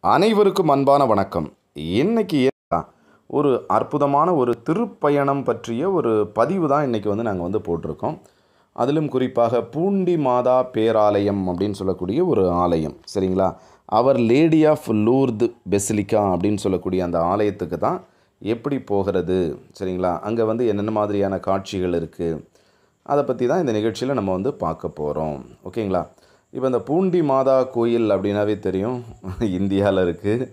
அனைவருக்கும் அன்பான வணக்கம் இன்னைக்கு ஏன்னா, ஒரு அற்புதமான ஒரு திருப்பயணம் பற்றிய ஒரு பதிவு தான் இன்றைக்கி வந்து நாங்கள் வந்து போட்டிருக்கோம் அதிலும் குறிப்பாக பூண்டி மாதா பேராலயம் அப்படின்னு சொல்லக்கூடிய ஒரு ஆலயம் சரிங்களா அவர் லேடி ஆஃப் லூர்து பெசிலிக்கா அப்படின்னு சொல்லக்கூடிய அந்த ஆலயத்துக்கு தான் எப்படி போகிறது சரிங்களா அங்கே வந்து என்னென்ன மாதிரியான காட்சிகள் இருக்குது அதை பற்றி தான் இந்த நிகழ்ச்சியில் நம்ம வந்து பார்க்க போகிறோம் ஓகேங்களா இப்போ இந்த பூண்டி மாதா கோயில் அப்படின்னாவே தெரியும் இந்தியாவில் இருக்குது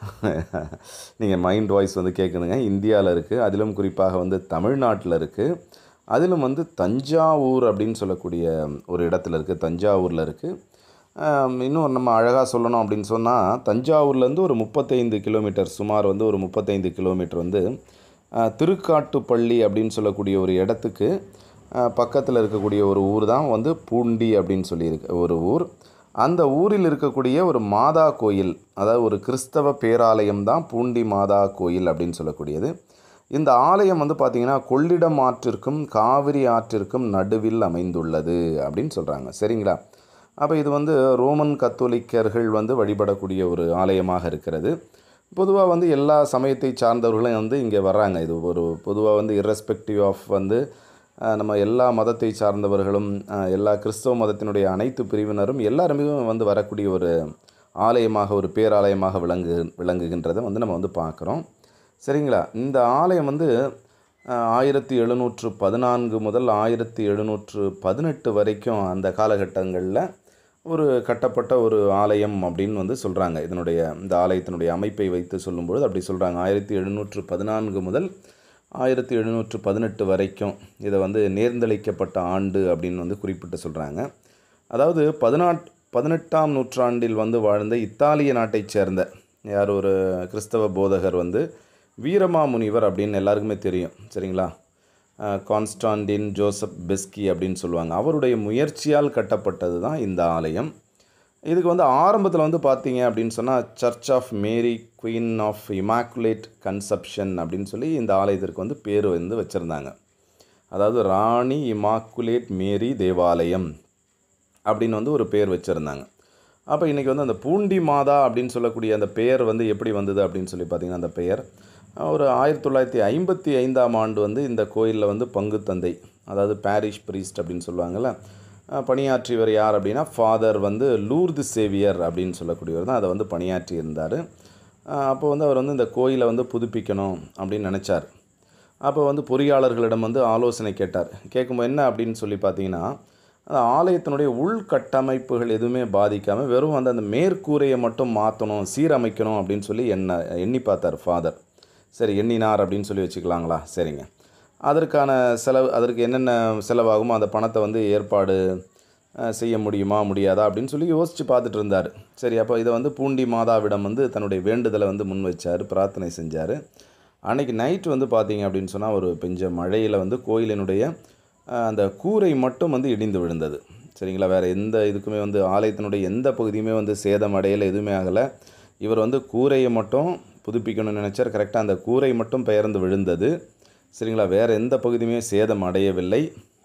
நீங்கள் மைண்ட் வாய்ஸ் வந்து கேட்குதுங்க இந்தியாவில் இருக்குது அதிலும் குறிப்பாக வந்து தமிழ்நாட்டில் இருக்குது அதிலும் வந்து தஞ்சாவூர் அப்படின்னு சொல்லக்கூடிய ஒரு இடத்துல இருக்குது தஞ்சாவூரில் இருக்குது இன்னும் நம்ம அழகாக சொல்லணும் அப்படின்னு சொன்னால் தஞ்சாவூர்லேருந்து ஒரு முப்பத்தைந்து கிலோமீட்டர் சுமார் வந்து ஒரு முப்பத்தைந்து கிலோமீட்டர் வந்து அஹ், திருக்காட்டுப்பள்ளி அப்படின்னு சொல்லக்கூடிய ஒரு இடத்துக்கு பக்கத்தில் இருக்கக்கூடிய ஒரு ஊர் தான் வந்து பூண்டி அப்படின்னு சொல்லியிருக்கு ஒரு ஊர் அந்த ஊரில் இருக்கக்கூடிய ஒரு மாதா கோயில் அதாவது ஒரு கிறிஸ்தவ பேராலயம் தான் பூண்டி மாதா கோயில் அப்படின்னு சொல்லக்கூடியது இந்த ஆலயம் வந்து பார்த்திங்கன்னா கொள்ளிடம் ஆற்றிற்கும் காவிரி ஆற்றிற்கும் நடுவில் அமைந்துள்ளது அப்படின்னு சொல்கிறாங்க சரிங்களா அப்போ இது வந்து ரோமன் கத்தோலிக்கர்கள் வந்து வழிபடக்கூடிய ஒரு ஆலயமாக இருக்கிறது பொதுவாக வந்து எல்லா சமயத்தை சார்ந்தவர்களும் வந்து இங்கே வர்றாங்க இது ஒரு பொதுவாக வந்து irrespective ஆஃப் வந்து அஹ், நம்ம எல்லா மதத்தை சார்ந்தவர்களும் அஹ், எல்லா கிறிஸ்தவ மதத்தினுடைய அனைத்து பிரிவினரும் எல்லாருமே வந்து வரக்கூடிய ஒரு ஆலயமாக ஒரு பேராலயமாக விளங்கு விளங்குகின்றதை வந்து நம்ம வந்து பார்க்குறோம் சரிங்களா இந்த ஆலயம் வந்து அஹ், ஆயிரத்தி எழுநூற்று பதினான்கு முதல் ஆயிரத்தி எழுநூற்று பதினெட்டு வரைக்கும் அந்த காலகட்டங்களில் ஒரு கட்டப்பட்ட ஒரு ஆலயம் அப்படின்னு வந்து சொல்கிறாங்க இதனுடைய இந்த ஆலயத்தினுடைய அமைப்பை வைத்து சொல்லும்பொழுது அப்படி சொல்கிறாங்க ஆயிரத்தி எழுநூற்று பதினான்கு முதல் ஆயிரத்தி எழுநூற்று பதினெட்டு வரைக்கும் இதை வந்து நேர்ந்தளிக்கப்பட்ட ஆண்டு அப்படின்னு வந்து குறிப்பிட்டு சொல்கிறாங்க அதாவது பதினாட் பதினெட்டாம் நூற்றாண்டில் வந்து வாழ்ந்த இத்தாலிய நாட்டைச் சேர்ந்த யார் ஒரு கிறிஸ்தவ போதகர் வந்து வீரமாமுனிவர் அப்படின்னு எல்லாருக்குமே தெரியும் சரிங்களா அஹ் கான்ஸ்டாண்டின் ஜோசப் பெஸ்கி அப்படின்னு சொல்லுவாங்க அவருடைய முயற்சியால் கட்டப்பட்டது தான் இந்த ஆலயம் இதுக்கு வந்து ஆரம்பத்தில் வந்து பார்த்தீங்க அப்படின்னு சொன்னால் church of Mary queen of immaculate conception அப்படின்னு சொல்லி இந்த ஆலயத்திற்கு வந்து பேர் வந்து வச்சுருந்தாங்க அதாவது ராணி இமாக்குலேட் மேரி தேவாலயம் அப்படின்னு வந்து ஒரு பேர் வச்சுருந்தாங்க அப்போ இன்றைக்கி வந்து அந்த பூண்டி மாதா அப்படின்னு சொல்லக்கூடிய அந்த பெயர் வந்து எப்படி வந்தது அப்படின்னு சொல்லி பார்த்தீங்கன்னா அந்த பெயர் ஒரு ஆயிரத்தி தொள்ளாயிரத்தி ஐம்பத்தி ஐந்தாம் ஆண்டு வந்து இந்த கோயிலில் வந்து பங்கு தந்தை அதாவது பாரிஷ் பிரீஸ்ட் அப்படின்னு சொல்லுவாங்கள்ல அஹ் பணியாற்றியவர் யார் அப்படின்னா ஃபாதர் வந்து லூர்து சேவியர் அப்படின்னு சொல்லக்கூடியவர் தான் அதை வந்து பணியாற்றி இருந்தார் அப்போ வந்து அவர் வந்து இந்த கோயிலை வந்து புதுப்பிக்கணும் அப்படின்னு நினச்சார் அப்போ வந்து பொறியாளர்களிடம் வந்து ஆலோசனை கேட்டார் கேட்கும்போது என்ன அப்படின்னு சொல்லி பார்த்தீங்கன்னா அந்த ஆலயத்தினுடைய உள்கட்டமைப்புகள் எதுவுமே பாதிக்காமல் வெறும் வந்து அந்த மேற்கூரையை மட்டும் மாற்றணும் சீரமைக்கணும் அப்படின்னு சொல்லி எண்ண எண்ணி பார்த்தார் ஃபாதர் சரி எண்ணினார் அப்படின்னு சொல்லி வச்சுக்கலாங்களா சரிங்க அதற்கான செலவு அதற்கு என்னென்ன செலவாகுமோ அந்த பணத்தை வந்து ஏற்பாடு அஹ், செய்ய முடியுமா முடியாதா அப்படின்னு சொல்லி யோசித்து பார்த்துட்டு இருந்தார் சரி அப்போ இதை வந்து பூண்டி மாதாவிடம் வந்து தன்னுடைய வேண்டுதலை வந்து முன் வச்சார் பிரார்த்தனை செஞ்சார் அன்னைக்கு நைட் வந்து பார்த்தீங்க அப்படின்னு சொன்னால் ஒரு பெஞ்ச மழையில் வந்து கோயிலினுடைய அஹ், அந்த கூரை மட்டும் வந்து இடிந்து விழுந்தது சரிங்களா வேறு எந்த இதுக்குமே வந்து ஆலயத்தினுடைய எந்த பகுதியுமே வந்து சேதம் அடையலை எதுவுமே ஆகலை இவர் வந்து கூரையை மட்டும் புதுப்பிக்கணும்னு நினச்சார் கரெக்டாக அந்த கூரை மட்டும் பெயர்ந்து விழுந்தது சரிங்களா வேறு எந்த பகுதியுமே சேதம் அடையவில்லை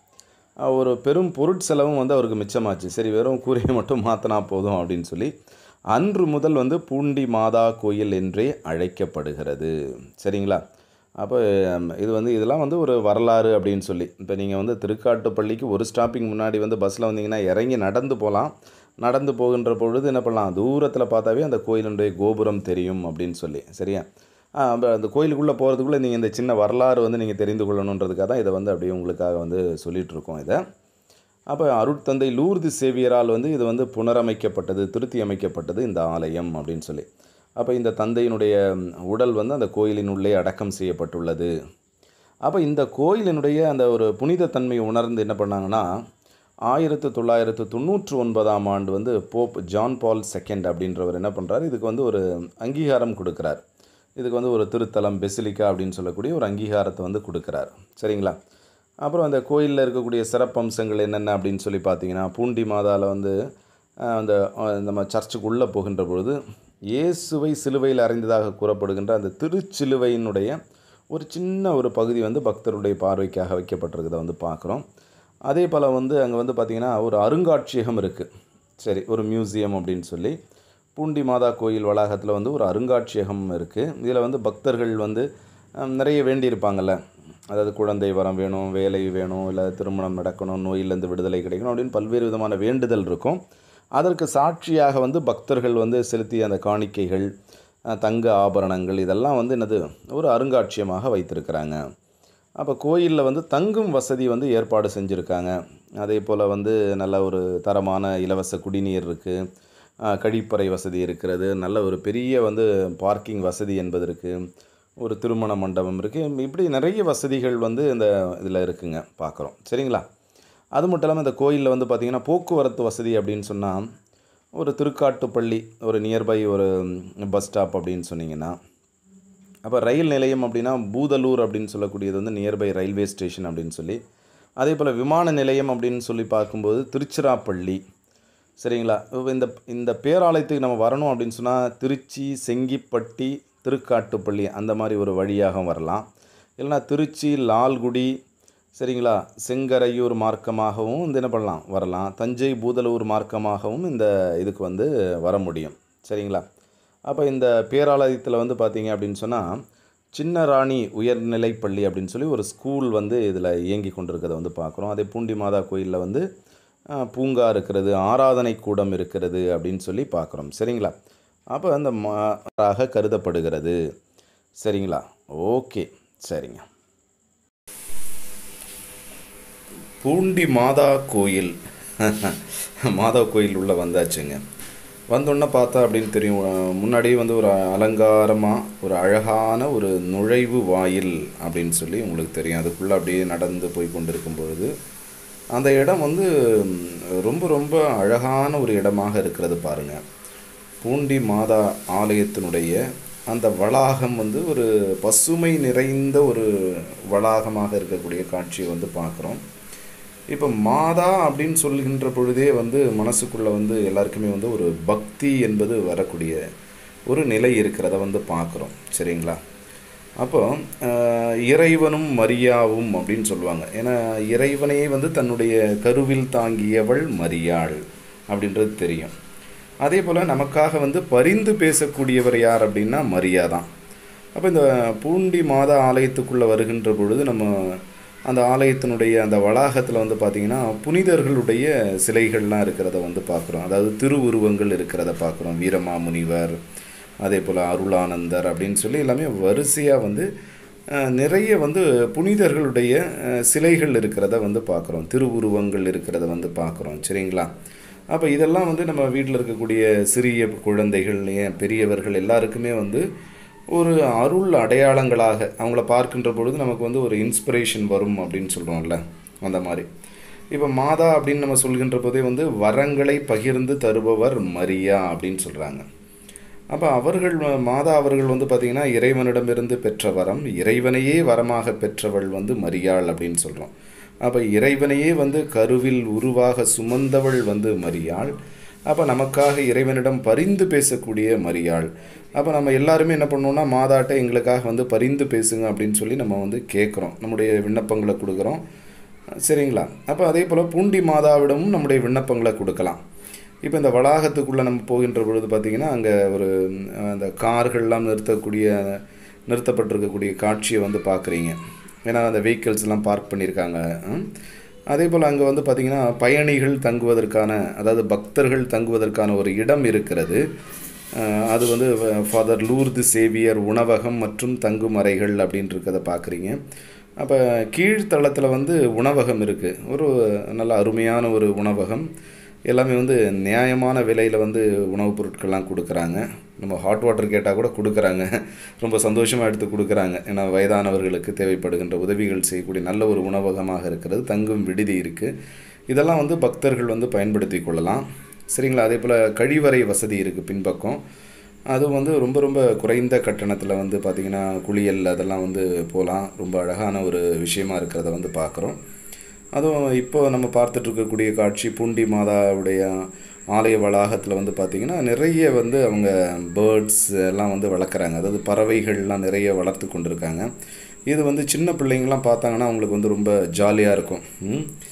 அஹ் ஒரு பெரும் பொருட்செலவும் வந்து அவருக்கு மிச்சமாச்சு சரி வெறும் கூரையை மட்டும் மாற்றினா போதும் அப்படின்னு சொல்லி அன்று முதல் வந்து பூண்டி மாதா கோயில் என்றே அழைக்கப்படுகிறது சரிங்களா அப்போ ஹம், இது வந்து இதெல்லாம் வந்து ஒரு வரலாறு அப்படின்னு சொல்லி இப்போ நீங்கள் வந்து திருக்காட்டுப்பள்ளிக்கு ஒரு ஸ்டாப்பிங் முன்னாடி வந்து பஸ்ஸில் வந்தீங்கன்னா இறங்கி நடந்து போகலாம் நடந்து போகின்ற பொழுது என்ன பண்ணலாம் தூரத்தில் பார்த்தாவே அந்த கோயிலுடைய கோபுரம் தெரியும் அப்படின்னு சொல்லி சரியா ஆ, அப்ப அந்த கோயிலுக்குள்ளே போகிறதுக்குள்ளே நீங்கள் இந்த சின்ன வரலாறு வந்து நீங்கள் தெரிந்து கொள்ளணுன்றதுக்காக தான் இதை வந்து அப்படியே உங்களுக்காக வந்து சொல்லிகிட்டு இருக்கோம் இதை அப்போ அருட்தந்தை லூர்து சேவியரால் வந்து இது வந்து புனரமைக்கப்பட்டது திருத்தி அமைக்கப்பட்டது இந்த ஆலயம் அப்படின்னு சொல்லி அப்போ இந்த தந்தையினுடைய ம், உடல் வந்து அந்த கோயிலின் உள்ளே அடக்கம் செய்யப்பட்டுள்ளது அப்போ இந்த கோயிலினுடைய அந்த ஒரு புனித தன்மையை உணர்ந்து என்ன பண்ணாங்கன்னா ஆயிரத்து தொள்ளாயிரத்து தொண்ணூற்று ஒன்பதாம் ஆண்டு வந்து போப் ஜான் பால் செகண்ட் அப்படின்றவர் என்ன பண்ணுறாரு இதுக்கு வந்து ஒரு அங்கீகாரம் கொடுக்குறார் இதுக்கு வந்து ஒரு திருத்தலம் பெசிலிக்கா அப்படின்னு சொல்லக்கூடிய ஒரு அங்கீகாரத்தை வந்து கொடுக்குறார் சரிங்களா அப்புறம் அந்த கோயிலில் இருக்கக்கூடிய சிறப்பம்சங்கள் என்னென்ன அப்படின்னு சொல்லி பார்த்தீங்கன்னா பூண்டி மாதாவில் வந்து அஹ், அந்த அஹ், நம்ம சர்ச்சுக்கு உள்ளே போகின்ற பொழுது இயேசுவை சிலுவையில் அறைந்ததாக கூறப்படுகின்ற அந்த திருச்சிலுவையினுடைய ஒரு சின்ன ஒரு பகுதி வந்து பக்தருடைய பார்வைக்காக வைக்கப்பட்டிருக்கிறத வந்து பார்க்குறோம் அதே போல் வந்து அங்கே வந்து பார்த்திங்கன்னா ஒரு அருங்காட்சியகம் இருக்குது சரி ஒரு மியூசியம் அப்படின்னு சொல்லி பூண்டி மாதா கோயில் வளாகத்தில் வந்து ஒரு அருங்காட்சியகம் இருக்குது இதில் வந்து பக்தர்கள் வந்து அஹ், நிறைய வேண்டியிருப்பாங்கல்ல அதாவது குழந்தை வரம் வேணும் வேலை வேணும் இல்லை திருமணம் நடக்கணும் நோயிலேருந்து விடுதலை கிடைக்கணும் அப்படின்னு பல்வேறு விதமான வேண்டுதல் இருக்கும் அதற்கு சாட்சியாக வந்து பக்தர்கள் வந்து செலுத்திய அந்த காணிக்கைகள் அஹ், தங்க ஆபரணங்கள் இதெல்லாம் வந்து என்னது ஒரு அருங்காட்சியமாக வைத்திருக்கிறாங்க அப்போ கோயிலில் வந்து தங்கும் வசதி வந்து ஏற்பாடு செஞ்சுருக்காங்க அதே போல் வந்து நல்ல ஒரு தரமான இலவச குடிநீர் இருக்குது கழிப்பறை வசதி இருக்கிறது நல்ல ஒரு பெரிய வந்து பார்க்கிங் வசதி என்பது இருக்குது ஒரு திருமண மண்டபம் இருக்குது இப்படி நிறைய வசதிகள் வந்து இந்த இதில் இருக்குங்க பார்க்குறோம் சரிங்களா அது மட்டும் இல்லாமல் இந்த கோயிலில் வந்து பார்த்திங்கன்னா போக்குவரத்து வசதி அப்படின்னு சொன்னால் ஒரு திருக்காட்டுப்பள்ளி ஒரு நியர்பை ஒரு பஸ் ஸ்டாப் அப்படின்னு சொன்னீங்கன்னா அப்போ ரயில் நிலையம் அப்படின்னா பூதலூர் அப்படின்னு சொல்லக்கூடியது வந்து நியர்பை ரயில்வே ஸ்டேஷன் அப்படின்னு சொல்லி அதே போல் விமான நிலையம் அப்படின்னு சொல்லி பார்க்கும்போது திருச்சிராப்பள்ளி சரிங்களா இப்ப இந்த இந்த பேராலயத்துக்கு நம்ம வரணும் அப்படின்னு சொன்னால் திருச்சி செங்கிப்பட்டி திருக்காட்டுப்பள்ளி அந்த மாதிரி ஒரு வழியாக வரலாம் இல்லைன்னா திருச்சி லால்குடி சரிங்களா செங்கரையூர் மார்க்கமாகவும் இந்த என்ன பண்ணலாம் வரலாம் தஞ்சை பூதலூர் மார்க்கமாகவும் இந்த இதுக்கு வந்து வர முடியும் சரிங்களா அப்போ இந்த பேராலயத்தில் வந்து பார்த்தீங்க அப்படின்னு சொன்னால் சின்ன ராணி உயர்நிலைப் பள்ளி அப்படின்னு சொல்லி ஒரு ஸ்கூல் வந்து இதில் இயங்கி கொண்டிருக்கிறத வந்து பார்க்குறோம் அதே பூண்டி மாதா கோயிலில் வந்து அஹ், பூங்கா இருக்கிறது ஆராதனை கூடம் இருக்கிறது அப்படின்னு சொல்லி பார்க்குறோம் சரிங்களா அப்போ அந்த மாறாக கருதப்படுகிறது சரிங்களா ஓகே சரிங்க பூண்டி மாதா கோயில் மாதா கோயில் உள்ள வந்தாச்சுங்க வந்தோடனே பார்த்தா அப்படின்னு தெரியும் அஹ் முன்னாடியே வந்து ஒரு அலங்காரமாக ஒரு அழகான ஒரு நுழைவு வாயில் அப்படின்னு சொல்லி உங்களுக்கு தெரியும் அதுக்குள்ளே அப்படியே நடந்து போய் கொண்டிருக்கும் பொழுது அந்த இடம் வந்து ம், ரொம்ப ரொம்ப அழகான ஒரு இடமாக இருக்கிறது பாருங்கள் பூண்டி மாதா ஆலயத்தினுடைய அந்த வளாகம் வந்து ஒரு பசுமை நிறைந்த ஒரு வளாகமாக இருக்கக்கூடிய காட்சியை வந்து பார்க்குறோம் இப்போ மாதா அப்படின்னு சொல்கின்ற பொழுதே வந்து மனசுக்குள்ளே வந்து எல்லாருக்குமே வந்து ஒரு பக்தி என்பது வரக்கூடிய ஒரு நிலை இருக்கிறத வந்து பார்க்குறோம் சரிங்களா அப்போ ஆஹ், இறைவனும் மரியாவும் அப்படின்னு சொல்லுவாங்க ஏன்னா இறைவனையே வந்து தன்னுடைய கருவில் தாங்கியவள் மரியாள் அப்படின்றது தெரியும் அதே போல் நமக்காக வந்து பரிந்து பேசக்கூடியவர் யார் அப்படின்னா மரியா தான் அப்போ இந்த பூண்டி மாதா ஆலயத்துக்குள்ளே வருகின்ற பொழுது நம்ம அந்த ஆலயத்தினுடைய அந்த வளாகத்தில் வந்து பார்த்திங்கன்னா புனிதர்களுடைய சிலைகள்லாம் இருக்கிறத வந்து பார்க்குறோம் அதாவது திருவுருவங்கள் இருக்கிறத பார்க்குறோம் வீரமாமுனிவர் அதே போல் அருளானந்தர் அப்படின்னு சொல்லி எல்லாமே வரிசையாக வந்து அஹ், நிறைய வந்து புனிதர்களுடைய அஹ், சிலைகள் இருக்கிறத வந்து பார்க்குறோம் திருவுருவங்கள் இருக்கிறத வந்து பார்க்குறோம் சரிங்களா அப்போ இதெல்லாம் வந்து நம்ம வீட்டில் இருக்கக்கூடிய சிறிய குழந்தைகள் ஏன் பெரியவர்கள் எல்லாருக்குமே வந்து ஒரு அருள் அடையாளங்களாக அவங்கள பார்க்கின்ற பொழுது நமக்கு வந்து ஒரு இன்ஸ்பிரேஷன் வரும் அப்படின்னு சொல்கிறோம்ல அந்த மாதிரி இப்போ மாதா அப்படின்னு நம்ம சொல்கின்ற போதே வந்து வரங்களை பகிர்ந்து தருபவர் மரியா அப்படின்னு சொல்கிறாங்க அப்போ அவர்கள் வ- மாதா அவர்கள் வந்து பார்த்திங்கன்னா இறைவனிடமிருந்து பெற்ற வரம் இறைவனையே வரமாக பெற்றவள் வந்து மரியாள் அப்படின்னு சொல்கிறோம் அப்போ இறைவனையே வந்து கருவில் உருவாக சுமந்தவள் வந்து மரியாள் அப்போ நமக்காக இறைவனிடம் பரிந்து பேசக்கூடிய மரியாள் அப்போ நம்ம எல்லாருமே என்ன பண்ணுவோம்னா மாதாட்ட எங்களுக்காக வந்து பரிந்து பேசுங்க அப்படின்னு சொல்லி நம்ம வந்து கேட்குறோம் நம்முடைய விண்ணப்பங்களை கொடுக்குறோம் சரிங்களா அப்போ அதே போல் பூண்டி மாதாவிடமும் நம்முடைய விண்ணப்பங்களை கொடுக்கலாம் இப்போ இந்த வளாகத்துக்குள்ளே நம்ம போகின்ற பொழுது பார்த்திங்கன்னா அங்கே ஒரு ம், அந்த கார்கள்லாம் நிறுத்தக்கூடிய நிறுத்தப்பட்டிருக்கக்கூடிய காட்சியை வந்து பார்க்குறீங்க ஏன்னா அந்த vehicles எல்லாம் பார்க் பண்ணியிருக்காங்க ம். அதே போல் அங்கே வந்து பார்த்திங்கன்னா பயணிகள் தங்குவதற்கான அதாவது பக்தர்கள் தங்குவதற்கான ஒரு இடம் இருக்கிறது அஹ், அது வந்து ஃபாதர் லூர்து சேவியர் உணவகம் மற்றும் தங்கும் அறைகள் அப்படின்னு இருக்கிறத பார்க்குறீங்க அப்போ கீழ்த்தளத்தில் வந்து உணவகம் இருக்குது ஒரு நல்ல அருமையான ஒரு உணவகம் எல்லாமே வந்து நியாயமான விலையில் வந்து உணவுப் பொருட்கள்லாம் கொடுக்குறாங்க நம்ம ஹாட் வாட்டர் கேட்டால் கூட கொடுக்குறாங்க ரொம்ப சந்தோஷமாக எடுத்து கொடுக்குறாங்க ஏன்னா வயதானவர்களுக்கு தேவைப்படுகின்ற உதவிகள் செய்யக்கூடிய நல்ல ஒரு உணவகமாக இருக்கிறது தங்கும் விடுதி இருக்குது இதெல்லாம் வந்து பக்தர்கள் வந்து பயன்படுத்தி கொள்ளலாம் சரிங்களா அதே போல் கழிவறை வசதி இருக்குது பின்பக்கம் அதுவும் வந்து ரொம்ப ரொம்ப குறைந்த கட்டணத்தில் வந்து பார்த்திங்கன்னா குளியல் அதெல்லாம் வந்து போகலாம் ரொம்ப அழகான ஒரு விஷயமா இருக்கிறத வந்து பார்க்குறோம் அதுவும் இப்போ நம்ம பார்த்துட்டு இருக்கக்கூடிய காட்சி பூண்டி மாதாவுடைய ஆலய வளாகத்தில் வந்து பார்த்திங்கன்னா நிறைய வந்து அவங்க பேர்ட்ஸ் எல்லாம் வந்து வளர்க்குறாங்க அதாவது பறவைகள்லாம் நிறைய வளர்த்து கொண்டிருக்காங்க இது வந்து சின்ன பிள்ளைங்கள்லாம் பார்த்தாங்கன்னா அவங்களுக்கு வந்து ரொம்ப ஜாலியாக இருக்கும் ம்.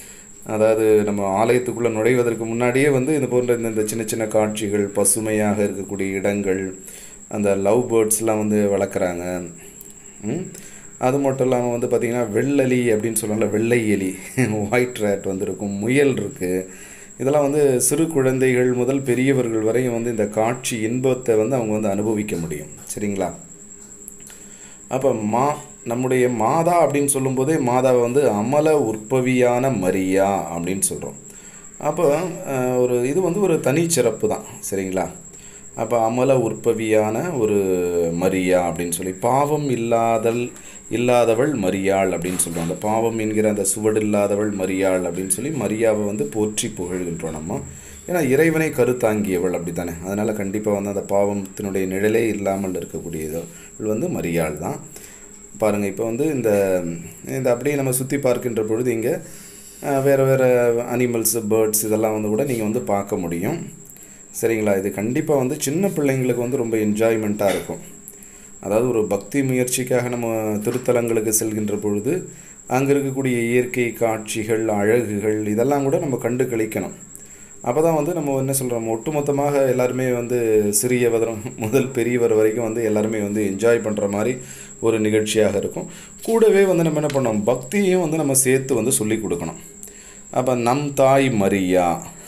அதாவது நம்ம ஆலயத்துக்குள்ளே நுழைவதற்கு முன்னாடியே வந்து இது போன்ற இந்த இந்த சின்ன சின்ன காட்சிகள் பசுமையாக இருக்கக்கூடிய இடங்கள் அந்த லவ் பேர்ட்ஸ்லாம் வந்து வளர்க்குறாங்க ம்? அது மட்டும் இல்லாமல் வந்து பார்த்திங்கன்னா வெள்ளெலி அப்படின்னு சொல்லுவாங்கல்ல வெள்ளை எலி ஒயிட் ரேட் வந்து இருக்கும் முயல் இருக்குது இதெல்லாம் வந்து சிறு குழந்தைகள் முதல் பெரியவர்கள் வரையும் வந்து இந்த காட்சி இன்பத்தை வந்து அவங்க வந்து அனுபவிக்க முடியும் சரிங்களா அப்போ மா நம்முடைய மாதா அப்படின்னு சொல்லும்போதே மாதாவை வந்து அமல உற்பவியான மரியா அப்படின்னு சொல்கிறோம் அப்போ அஹ், ஒரு இது வந்து ஒரு தனிச்சிறப்பு தான் சரிங்களா அப்போ அமல உற்பவியான ஒரு மரியா அப்படின்னு சொல்லி பாவம் இல்லாதல் இல்லாதவள் மரியாள் அப்படின்னு சொல்கிறோம் அந்த பாவம் என்கிற அந்த சுவடு இல்லாதவள் மரியாள் அப்படின்னு சொல்லி மரியாவை வந்து போற்றி புகழ்கின்றோம் நம்ம ஏன்னா இறைவனை கருத்தாங்கியவள் அப்படி தானே அதனால் கண்டிப்பாக வந்து அந்த பாவத்தினுடைய நிழலே இல்லாமல் இருக்கக்கூடியவள் வந்து மரியாள் தான் பாருங்கள் இப்போ வந்து இந்த இந்த அப்படியே நம்ம சுற்றி பார்க்கின்ற பொழுது இங்கே வேறு வேறு அனிமல்ஸு பேர்ட்ஸ் இதெல்லாம் வந்து கூட நீங்கள் வந்து பார்க்க முடியும் சரிங்களா இது கண்டிப்பாக வந்து சின்ன பிள்ளைங்களுக்கு வந்து ரொம்ப என்ஜாய்மெண்ட்டாக இருக்கும் அதாவது ஒரு பக்தி முயற்சிக்காக நம்ம திருத்தலங்களுக்கு செல்கின்ற பொழுது அங்கே இருக்கக்கூடிய இயற்கை காட்சிகள் அழகுகள் இதெல்லாம் கூட நம்ம கண்டு கழிக்கணும் அப்போ தான் வந்து நம்ம என்ன சொல்கிறோம் ஒட்டுமொத்தமாக எல்லாருமே வந்து சிறியவர் முதல் பெரியவர் வரைக்கும் வந்து எல்லாருமே வந்து என்ஜாய் பண்ணுற மாதிரி ஒரு நிகழ்ச்சியாக இருக்கும் கூடவே வந்து நம்ம என்ன பண்ணோம் பக்தியையும் வந்து நம்ம சேர்த்து வந்து சொல்லி கொடுக்கணும் அப்போ நம் தாய் மரியா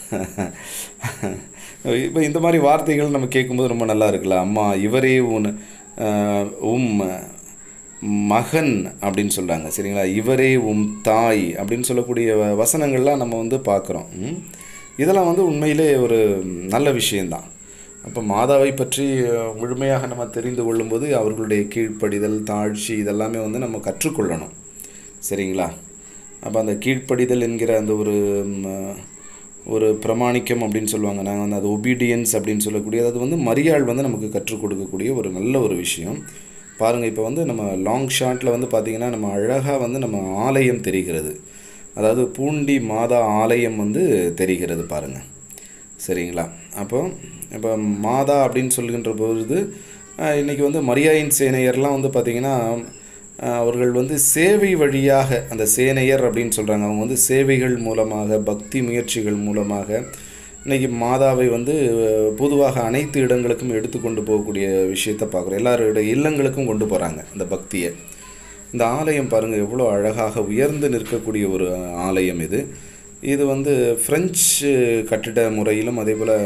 இப்போ இந்த மாதிரி வார்த்தைகள் நம்ம கேட்கும்போது ரொம்ப நல்லா இருக்குல்ல அம்மா இவரே உன் ஆஹ், உம் மகன் அப்படின்னு சொல்கிறாங்க சரிங்களா இவரே உம் தாய் அப்படின்னு சொல்லக்கூடிய வ- வசனங்கள்லாம் நம்ம வந்து பார்க்குறோம் ம்? இதெல்லாம் வந்து உண்மையிலே ஒரு நல்ல விஷயந்தான் அப்போ மாதாவை பற்றி அஹ், முழுமையாக நம்ம தெரிந்து கொள்ளும்போது அவர்களுடைய கீழ்ப்படிதல் தாழ்ச்சி இதெல்லாமே வந்து நம்ம கற்றுக்கொள்ளணும் சரிங்களா அப்போ அந்த கீழ்ப்படிதல் என்கிற அந்த ஒரு ம், ஒரு பிரமாணிக்கம் அப்படின்னு சொல்லுவாங்க நாங்கள் வந்து அது ஒபீடியன்ஸ் அப்படின்னு சொல்லக்கூடிய அது வந்து மரியாள் வந்து நமக்கு கற்றுக் கொடுக்கக்கூடிய ஒரு நல்ல ஒரு விஷயம் பாருங்கள் இப்போ வந்து நம்ம லாங் ஷாட்டில் வந்து பார்த்திங்கன்னா நம்ம அழகாக வந்து நம்ம ஆலயம் தெரிகிறது அதாவது பூண்டி மாதா ஆலயம் வந்து தெரிகிறது பாருங்கள் சரிங்களா அப்போ இப்போ மாதா அப்படின்னு சொல்கின்ற பொழுது அஹ், இன்னைக்கு வந்து மரியாயின் சேனையர்லாம் வந்து பார்த்திங்கன்னா அஹ், அவர்கள் வந்து சேவை வழியாக அந்த சேனையர் அப்படின்னு சொல்கிறாங்க அவங்க வந்து சேவைகள் மூலமாக பக்தி முயற்சிகள் மூலமாக இன்னைக்கு மாதாவை வந்து அஹ், பொதுவாக அனைத்து இடங்களுக்கும் எடுத்துக்கொண்டு போகக்கூடிய விஷயத்தை பார்க்குறோம் எல்லாருடைய இல்லங்களுக்கும் கொண்டு போகிறாங்க இந்த பக்தியை இந்த ஆலயம் பாருங்கள் எவ்வளோ அழகாக உயர்ந்து நிற்கக்கூடிய ஒரு ஆலயம் இது இது வந்து ஃப்ரெஞ்சு கட்டிட முறையிலும் அதே போல்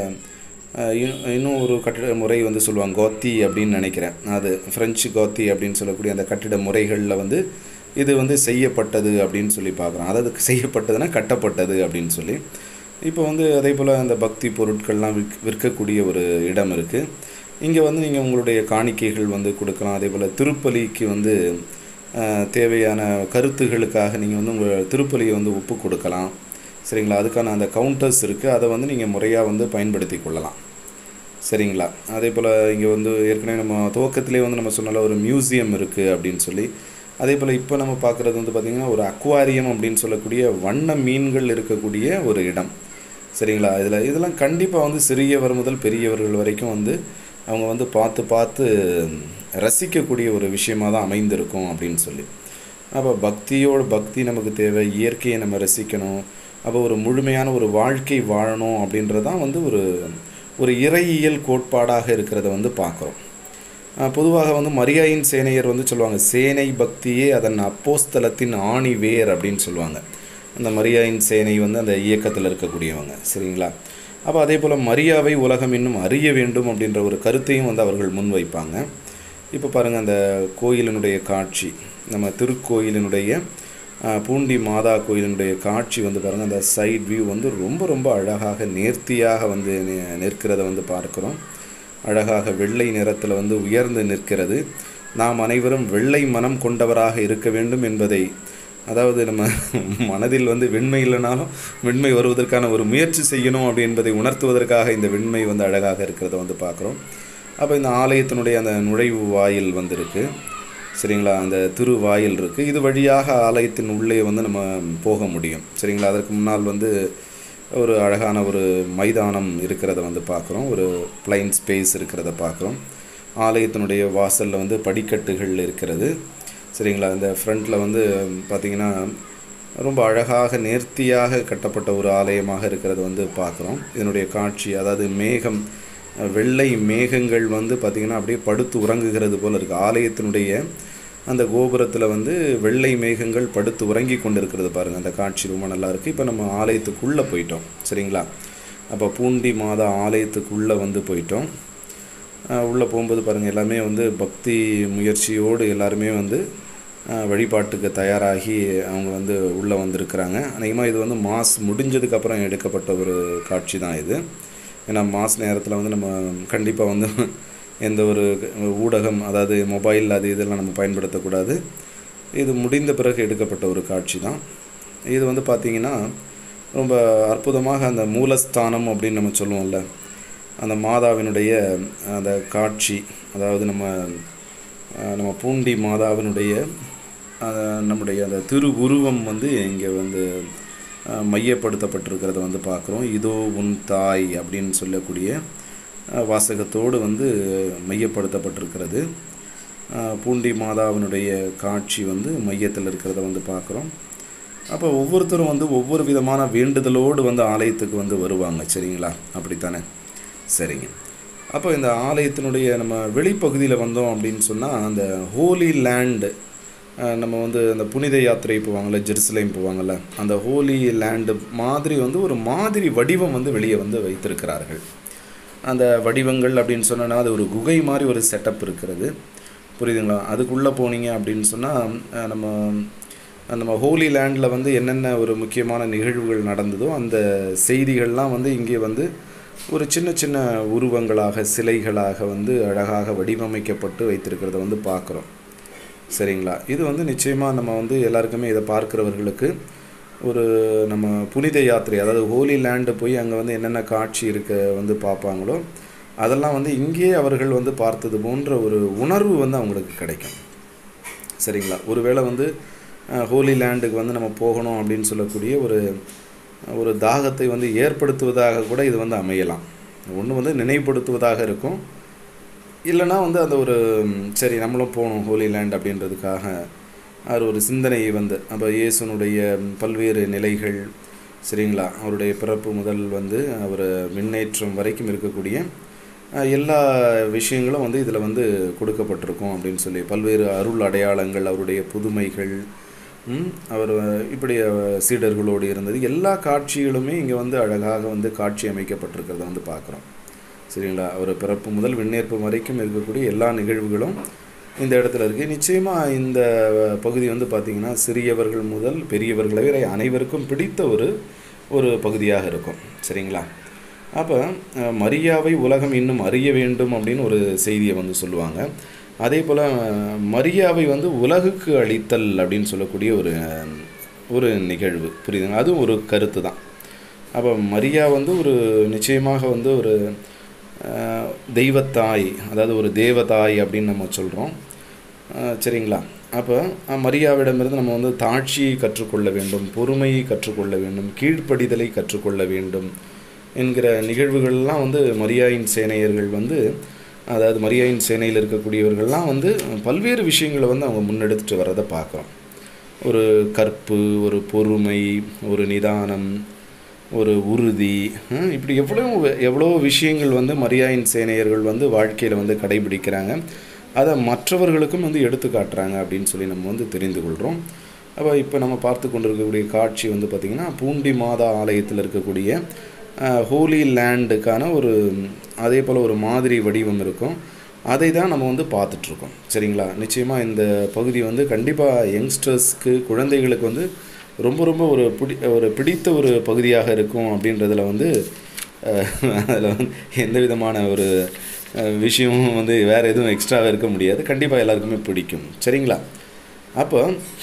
இன்னும் ஒரு கட்டிட முறை வந்து சொல்லுவாங்க கோத்தி அப்படின்னு நினைக்கிறேன் அது ஃப்ரெஞ்சு கோத்தி அப்படின்னு சொல்லக்கூடிய அந்த கட்டிட முறைகளில் வந்து இது வந்து செய்யப்பட்டது அப்படின்னு சொல்லி பார்க்குறோம் அதாவது செய்யப்பட்டதுன்னா கட்டப்பட்டது அப்படின்னு சொல்லி இப்போ வந்து அதே போல் அந்த பக்தி பொருட்கள்லாம் விற்க விற்கக்கூடிய ஒரு இடம் இருக்குது இங்கே வந்து நீங்கள் உங்களுடைய காணிக்கைகள் வந்து கொடுக்கலாம் அதே போல் திருப்பலிக்கு வந்து அஹ், தேவையான கருத்துகளுக்காக நீங்கள் வந்து உங்கள் திருப்பலியை வந்து ஒப்பு கொடுக்கலாம் சரிங்களா அதுக்கான அந்த கவுண்டர்ஸ் இருக்குது அதை வந்து நீங்கள் முறையாக வந்து பயன்படுத்தி கொள்ளலாம் சரிங்களா அதே போல் இங்கே வந்து ஏற்கனவே நம்ம துவக்கத்திலே வந்து நம்ம சொன்னால ஒரு மியூசியம் இருக்குது அப்படின்னு சொல்லி அதே போல் இப்போ நம்ம பார்க்குறது வந்து பார்த்திங்கன்னா ஒரு அக்வாரியம் அப்படின்னு சொல்லக்கூடிய வண்ண மீன்கள் இருக்கக்கூடிய ஒரு இடம் சரிங்களா இதில் இதெல்லாம் கண்டிப்பாக வந்து சிறியவர் முதல் பெரியவர்கள் வரைக்கும் வந்து அவங்க வந்து பார்த்து பார்த்து ரசிக்கக்கூடிய ஒரு விஷயமாக தான் அமைந்திருக்கும் அப்படின்னு சொல்லி அப்போ பக்தியோட பக்தி நமக்கு தேவை இயற்கையை நம்ம ரசிக்கணும் அப்போ ஒரு முழுமையான ஒரு வாழ்க்கை வாழணும் அப்படின்றதான் வந்து ஒரு ஒரு இறையியல் கோட்பாடாக இருக்கிறத வந்து பார்க்குறோம் அஹ் பொதுவாக வந்து மரியாயின் சேனையர் வந்து சொல்லுவாங்க சேனை பக்தியே அதன் அப்போஸ்தலத்தின் ஆணி வேர் அப்படின்னு சொல்லுவாங்க அந்த மரியாயின் சேனை வந்து அந்த இயக்கத்தில் இருக்கக்கூடியவங்க சரிங்களா அப்போ அதே போல் மரியாவை உலகம் இன்னும் அறிய வேண்டும் அப்படின்ற ஒரு கருத்தையும் வந்து அவர்கள் முன்வைப்பாங்க இப்போ பாருங்கள் அந்த கோயிலினுடைய காட்சி நம்ம திருக்கோயிலினுடைய அஹ், பூண்டி மாதா கோயிலினுடைய காட்சி வந்து பாருங்கள் அந்த சைட் வியூ வந்து ரொம்ப ரொம்ப அழகாக நேர்த்தியாக வந்து நி- நிற்கிறத வந்து பார்க்குறோம் அழகாக வெள்ளை நிறத்தில் வந்து உயர்ந்து நிற்கிறது நாம் அனைவரும் வெள்ளை மனம் கொண்டவராக இருக்க வேண்டும் என்பதை அதாவது நம்ம மனதில் வந்து வெண்மை இல்லைனாலும் வெண்மை வருவதற்கான ஒரு முயற்சி செய்யணும் அப்படி என்பதை உணர்த்துவதற்காக இந்த வெண்மை வந்து அழகாக இருக்கிறத வந்து பார்க்குறோம் அப்போ இந்த ஆலயத்தினுடைய அந்த நுழைவு வாயில் வந்திருக்கு சரிங்களா அந்த திருவாயில் இருக்குது இது வழியாக ஆலயத்தின் உள்ளே வந்து நம்ம போக முடியும் சரிங்களா அதற்கு முன்னால் வந்து ஒரு அழகான ஒரு மைதானம் இருக்கிறத வந்து பார்க்குறோம் ஒரு பிளைன் ஸ்பேஸ் இருக்கிறத பார்க்குறோம் ஆலயத்தினுடைய வாசலில் வந்து படிக்கட்டுகள் இருக்கிறது சரிங்களா இந்த ஃப்ரண்ட்டில் வந்து பார்த்திங்கன்னா ரொம்ப அழகாக நேர்த்தியாக கட்டப்பட்ட ஒரு ஆலயமாக இருக்கிறது வந்து பார்க்குறோம் இதனுடைய காட்சி அதாவது மேகம் அஹ், வெள்ளை மேகங்கள் வந்து பார்த்திங்கன்னா அப்படியே படுத்து உறங்குகிறது போல் இருக்குது ஆலயத்தினுடைய அந்த கோபுரத்தில் வந்து வெள்ளை மேகங்கள் படுத்து உறங்கி கொண்டு இருக்கிறது பாருங்கள் அந்த காட்சி ரொம்ப நல்லா இருக்குது இப்போ நம்ம ஆலயத்துக்குள்ளே போயிட்டோம் சரிங்களா அப்போ பூண்டி மாதா ஆலயத்துக்குள்ளே வந்து போயிட்டோம் உள்ளே போகும்போது பாருங்கள் எல்லாமே வந்து பக்தி முயற்சியோடு எல்லாருமே வந்து அஹ், வழிபாட்டுக்கு தயாராகி அவங்க வந்து உள்ளே வந்திருக்கிறாங்க அநேகமாக இது வந்து மாஸ் முடிஞ்சதுக்கப்புறம் எடுக்கப்பட்ட ஒரு காட்சி தான் இது ஏன்னா மாஸ் நேரத்தில் வந்து நம்ம கண்டிப்பாக வந்து எந்த ஒரு ஊடகம் அதாவது மொபைல் அது இதெல்லாம் நம்ம பயன்படுத்தக்கூடாது இது முடிந்த பிறகு எடுக்கப்பட்ட ஒரு காட்சி தான் இது வந்து பார்த்திங்கன்னா ரொம்ப அற்புதமாக அந்த மூலஸ்தானம் அப்படின்னு நம்ம சொல்லுவோம்ல அந்த மாதாவினுடைய அந்த காட்சி அதாவது நம்ம அஹ், நம்ம பூண்டி மாதாவினுடைய அஹ், நம்முடைய அந்த திரு உருவம் வந்து இங்கே வந்து அஹ், மையப்படுத்தப்பட்டிருக்கிறத வந்து பார்க்குறோம் இதோ உன் தாய் அப்படின்னு சொல்லக்கூடிய அஹ், வாசகத்தோடு வந்து மையப்படுத்தப்பட்டிருக்கிறது அஹ், பூண்டி மாதாவினுடைய காட்சி வந்து மையத்தில் இருக்கிறத வந்து பார்க்குறோம் அப்போ ஒவ்வொருத்தரும் வந்து ஒவ்வொரு விதமான வேண்டுதலோடு வந்து ஆலயத்துக்கு வந்து வருவாங்க சரிங்களா அப்படித்தானே சரிங்க அப்போ இந்த ஆலயத்தினுடைய நம்ம வெளிப்பகுதியில் வந்தோம் அப்படின்னு சொன்னால் அந்த ஹோலி லேண்டு நம்ம வந்து அந்த புனித யாத்திரை போவாங்கள்ல ஜெருசலேம் போவாங்கள்ல அந்த ஹோலி லேண்டு மாதிரி வந்து ஒரு மாதிரி வடிவம் வந்து வெளியே வந்து வைத்திருக்கிறார்கள் அந்த வடிவங்கள் அப்படின்னு சொன்னோன்னா அது ஒரு குகை மாதிரி ஒரு செட்டப் இருக்கிறது புரியுதுங்களா அதுக்குள்ளே போனீங்க அப்படின்னு சொன்னால் நம்ம நம்ம ஹோலி லேண்டில் வந்து என்னென்ன ஒரு முக்கியமான நிகழ்வுகள் நடந்ததோ அந்த செய்திகள்லாம் வந்து இங்கே வந்து ஒரு சின்ன சின்ன உருவங்களாக சிலைகளாக வந்து அழகாக வடிவமைக்கப்பட்டு வைத்திருக்கிறத வந்து பார்க்குறோம் சரிங்களா இது வந்து நிச்சயமாக நம்ம வந்து எல்லாருக்குமே இதை பார்க்குறவர்களுக்கு ஒரு நம்ம புனித யாத்திரை அதாவது ஹோலி லேண்டு போய் அங்கே வந்து என்னென்ன காட்சி இருக்க வந்து பார்ப்பாங்களோ அதெல்லாம் வந்து இங்கேயே அவர்கள் வந்து பார்த்தது போன்ற ஒரு உணர்வு வந்து அவங்களுக்கு கிடைக்கும் சரிங்களா ஒருவேளை வந்து அஹ், ஹோலி லேண்டுக்கு வந்து நம்ம போகணும் அப்படின்னு சொல்லக்கூடிய ஒரு ஒரு தாகத்தை வந்து ஏற்படுத்துவதாக கூட இது வந்து அமையலாம் ஒன்று வந்து நினைவுபடுத்துவதாக இருக்கும் இல்லைன்னா வந்து அந்த ஒரு ம், சரி நம்மளும் போகணும் ஹோலி லேண்ட் அப்படின்றதுக்காக அது ஒரு சிந்தனை வந்து அப்போ இயேசுனுடைய பல்வேறு நிலைகள் சரிங்களா அவருடைய பிறப்பு முதல் வந்து அவர் முன்னேற்றம் வரைக்கும் இருக்கக்கூடிய அஹ், எல்லா விஷயங்களும் வந்து இதில் வந்து கொடுக்கப்பட்டிருக்கும் அப்படின்னு சொல்லி பல்வேறு அருள் அடையாளங்கள் அவருடைய புதுமைகள் ம், அவர் இப்படி அஹ், சீடர்களோடு இருந்தது எல்லா காட்சிகளுமே இங்கே வந்து அழகாக வந்து காட்சி அமைக்கப்பட்டிருக்கிறத வந்து பார்க்குறோம் சரிங்களா அவர் பிறப்பு முதல் விண்ணேற்பு வரைக்கும் இருக்கக்கூடிய எல்லா நிகழ்வுகளும் இந்த இடத்துல இருக்குது நிச்சயமாக இந்த பகுதி வந்து பார்த்திங்கன்னா சிறியவர்கள் முதல் பெரியவர்களை வரை அனைவருக்கும் பிடித்த ஒரு ஒரு பகுதியாக இருக்கும் சரிங்களா அப்போ அஹ், மரியாவை உலகம் இன்னும் அறிய வேண்டும் அப்படின்னு ஒரு செய்தியை வந்து சொல்லுவாங்க அதே போல் மரியாவை வந்து உலகுக்கு அளித்தல் அப்படின்னு சொல்லக்கூடிய ஒரு அஹ், ஒரு நிகழ்வு புரியுதுங்களா அதுவும் ஒரு கருத்து தான் அப்போ மரியா வந்து ஒரு நிச்சயமாக வந்து ஒரு அஹ், தெய்வத்தாய் அதாவது ஒரு தேவதாய் அப்படின்னு நம்ம சொல்கிறோம் சரிங்களா அப்போ அஹ், மரியாவிடமிருந்து நம்ம வந்து தாட்சியை கற்றுக்கொள்ள வேண்டும் பொறுமையை கற்றுக்கொள்ள வேண்டும் கீழ்ப்படிதலை கற்றுக்கொள்ள வேண்டும் என்கிற நிகழ்வுகள்லாம் வந்து மரியாயின் சேனையர்கள் வந்து அதாவது மரியாயின் சேனையில் இருக்கக்கூடியவர்கள்லாம் வந்து பல்வேறு விஷயங்களை வந்து அவங்க முன்னெடுத்துட்டு வரதை பார்க்குறோம் ஒரு கற்பு ஒரு பொறுமை ஒரு நிதானம் ஒரு உறுதி ஹம், இப்படி எவ்வளோ எவ்வளோ விஷயங்கள் வந்து மரியாயின் சேனையர்கள் வந்து வாழ்க்கையில் வந்து கடைபிடிக்கிறாங்க அதை மற்றவர்களுக்கும் வந்து எடுத்து காட்டுறாங்க அப்படின்னு சொல்லி நம்ம வந்து தெரிந்து கொள்கிறோம் அப்போ இப்போ நம்ம பார்த்து கொண்டிருக்கக்கூடிய காட்சி வந்து பார்த்திங்கன்னா பூண்டி மாதா ஆலயத்தில் இருக்கக்கூடிய அஹ், ஹோலி லேண்டுக்கான ஒரு அதே போல் ஒரு மாதிரி வடிவம் இருக்கும் அதை தான் நம்ம வந்து பார்த்துட்ருக்கோம் சரிங்களா நிச்சயமாக இந்த பகுதி வந்து கண்டிப்பாக யங்ஸ்டர்ஸ்க்கு குழந்தைகளுக்கு வந்து ரொம்ப ரொம்ப ஒரு பிடி ஒரு பிடித்த ஒரு பகுதியாக இருக்கும் அப்படின்றதுல வந்து அதில் வந்து எந்த விதமான ஒரு அஹ், விஷயமும் வந்து வேறு எதுவும் எக்ஸ்ட்ராவாக இருக்க முடியாது கண்டிப்பாக எல்லாருக்குமே பிடிக்கும் சரிங்களா அப்போ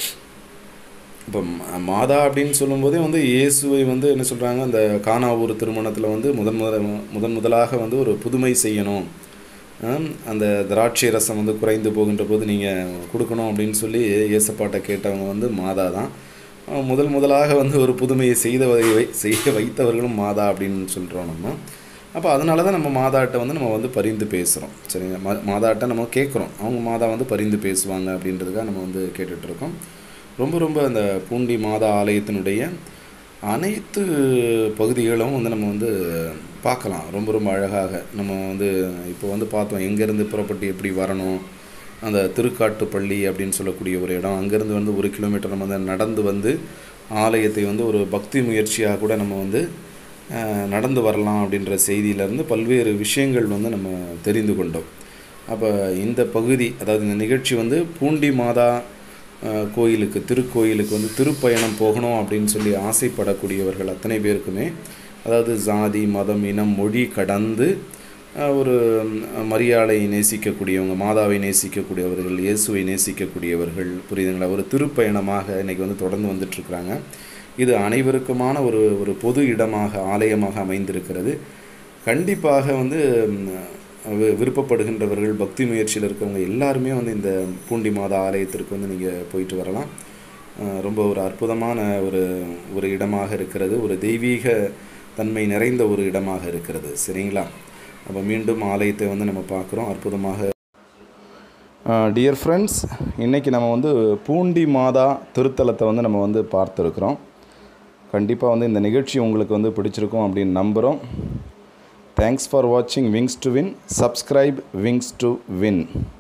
இப்போ ம- மாதா அப்படின்னு சொல்லும்போதே வந்து இயேசுவை வந்து என்ன சொல்கிறாங்க அந்த கானா ஒரு திருமணத்தில் வந்து முதன் முத முதன் முதலாக வந்து ஒரு புதுமை செய்யணும் ஆம், அந்த திராட்சை ரசம் வந்து குறைந்து போகின்ற போது நீங்கள் கொடுக்கணும் அப்படின்னு சொல்லி இயேசப்பாட்டை கேட்டவங்க வந்து மாதா தான் அஹ் முதல் முதலாக வந்து ஒரு புதுமையை செய்த வை- செய்ய வைத்தவர்களும் மாதா அப்படின்னு சொல்கிறோம் நம்ம அப்போ அதனால தான் நம்ம மாதாட்ட வந்து நம்ம வந்து பரிந்து பேசுகிறோம் சரிங்க மா மாதாட்ட நம்ம கேட்குறோம் அவங்க மாதா வந்து பரிந்து பேசுவாங்க அப்படின்றதுக்காக நம்ம வந்து கேட்டுட்ருக்கோம் ரொம்ப ரொம்ப அந்த பூண்டி மாதா ஆலயத்தினுடைய அனைத்து பகுதிகளும் வந்து நம்ம வந்து பார்க்கலாம் ரொம்ப ரொம்ப அழகாக நம்ம வந்து இப்போ வந்து பார்த்தோம் எங்கேருந்து புறப்பட்டு எப்படி வரணும் அந்த திருக்காட்டுப்பள்ளி அப்படின்னு சொல்லக்கூடிய ஒரு இடம் அங்கேருந்து வந்து ஒரு கிலோமீட்டர் நம்ம வந்து நடந்து வந்து ஆலயத்தை வந்து ஒரு பக்தி முயற்சியாக கூட நம்ம வந்து அஹ், நடந்து வரலாம் அப்படின்ற செய்தியிலேருந்து பல்வேறு விஷயங்கள் வந்து நம்ம தெரிந்து கொண்டோம் அப்போ இந்த பகுதி அதாவது இந்த நிகழ்ச்சி வந்து பூண்டி மாதா அஹ், கோயிலுக்கு திருக்கோயிலுக்கு வந்து திருப்பயணம் போகணும் அப்படின்னு சொல்லி ஆசைப்படக்கூடியவர்கள் அத்தனை பேருக்குமே அதாவது ஜாதி மதம் இனம் மொழி கடந்து அஹ், ஒரு ம், மரியாதை நேசிக்கக்கூடியவங்க மாதாவை நேசிக்கக்கூடியவர்கள் இயேசுவை நேசிக்கக்கூடியவர்கள் புரியுதுங்களா ஒரு திருப்பயணமாக இன்னைக்கு வந்து தொடர்ந்து வந்துட்டுருக்குறாங்க இது அனைவருக்குமான ஒரு ஒரு பொது இடமாக ஆலயமாக அமைந்திருக்கிறது கண்டிப்பாக வந்து ம், வி- விருப்பப்படுகின்றவர்கள் பக்தி முயற்சியில் இருக்கவங்க எல்லாருமே வந்து இந்த பூண்டி மாதா ஆலயத்திற்கு வந்து நீங்கள் போயிட்டு வரலாம் அஹ் ரொம்ப ஒரு அற்புதமான ஒரு ஒரு இடமாக இருக்கிறது ஒரு தெய்வீக தன்மை நிறைந்த ஒரு இடமாக இருக்கிறது சரிங்களா அப்போ மீண்டும் ஆலயத்தை வந்து நம்ம பார்க்குறோம் அற்புதமாக டியர் ஃப்ரெண்ட்ஸ் இன்றைக்கி நம்ம வந்து பூண்டி மாதா திருத்தலத்தை வந்து நம்ம வந்து பார்த்துருக்குறோம் கண்டிப்பாக வந்து இந்த நிகழ்ச்சி உங்களுக்கு வந்து பிடிச்சிருக்கும் அப்படின்னு நம்புகிறோம் தேங்க்ஸ் ஃபார் வாட்சிங் wings to win subscribe wings to win